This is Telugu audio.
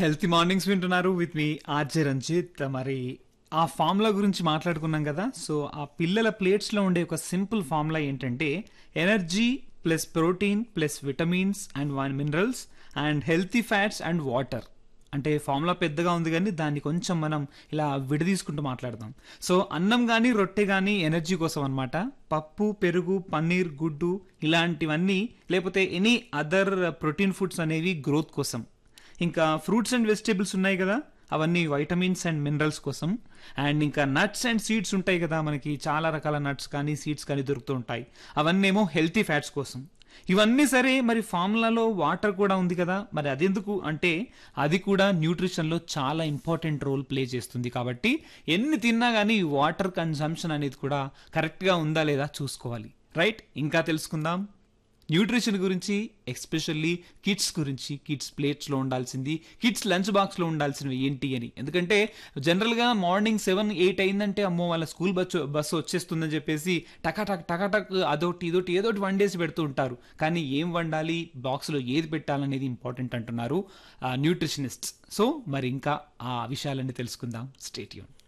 హెల్తీ మార్నింగ్స్ వింటున్నారు విత్ మీ ఆర్జే రంజిత్ మరి ఆ ఫార్ములా గురించి మాట్లాడుకున్నాం కదా సో ఆ పిల్లల ప్లేట్స్లో ఉండే ఒక సింపుల్ ఫార్ములా ఏంటంటే energy plus protein plus vitamins and one minerals and healthy fats and water అంటే ఫార్ములా పెద్దగా ఉంది కానీ దాన్ని కొంచెం మనం ఇలా విడదీసుకుంటూ మాట్లాడదాం సో అన్నం కానీ రొట్టె కానీ ఎనర్జీ కోసం అనమాట పప్పు పెరుగు పన్నీర్ గుడ్డు ఇలాంటివన్నీ లేకపోతే ఎనీ అదర్ ప్రోటీన్ ఫుడ్స్ అనేవి గ్రోత్ కోసం ఇంకా ఫ్రూట్స్ అండ్ వెజిటేబుల్స్ ఉన్నాయి కదా అవన్నీ వైటమిన్స్ అండ్ మినరల్స్ కోసం అండ్ ఇంకా నట్స్ అండ్ సీడ్స్ ఉంటాయి కదా మనకి చాలా రకాల నట్స్ కానీ సీడ్స్ కానీ దొరుకుతూ ఉంటాయి అవన్నీ ఏమో హెల్తీ ఫ్యాట్స్ కోసం ఇవన్నీ సరే మరి ఫార్ములాలో వాటర్ కూడా ఉంది కదా మరి అదెందుకు అంటే అది కూడా న్యూట్రిషన్లో చాలా ఇంపార్టెంట్ రోల్ ప్లే చేస్తుంది కాబట్టి ఎన్ని తిన్నా కానీ వాటర్ కన్సంప్షన్ అనేది కూడా కరెక్ట్గా ఉందా లేదా చూసుకోవాలి రైట్ ఇంకా తెలుసుకుందాం న్యూట్రిషన్ గురించి ఎస్పెషల్లీ కిడ్స్ గురించి కిడ్స్ ప్లేట్స్లో ఉండాల్సింది కిడ్స్ లంచ్ బాక్స్లో ఉండాల్సినవి ఏంటి అని ఎందుకంటే జనరల్గా మార్నింగ్ సెవెన్ ఎయిట్ అయిందంటే అమ్మో వాళ్ళ స్కూల్ బస్సు బస్సు వచ్చేస్తుందని చెప్పేసి టకాటక్ టకాటక్ అదొకటి ఇదొకటి ఏదోటి వండేసి పెడుతూ ఉంటారు కానీ ఏం వండాలి బాక్స్లో ఏది పెట్టాలనేది ఇంపార్టెంట్ అంటున్నారు న్యూట్రిషనిస్ట్స్ సో మరి ఇంకా ఆ విషయాలన్నీ తెలుసుకుందాం స్టేట్యూన్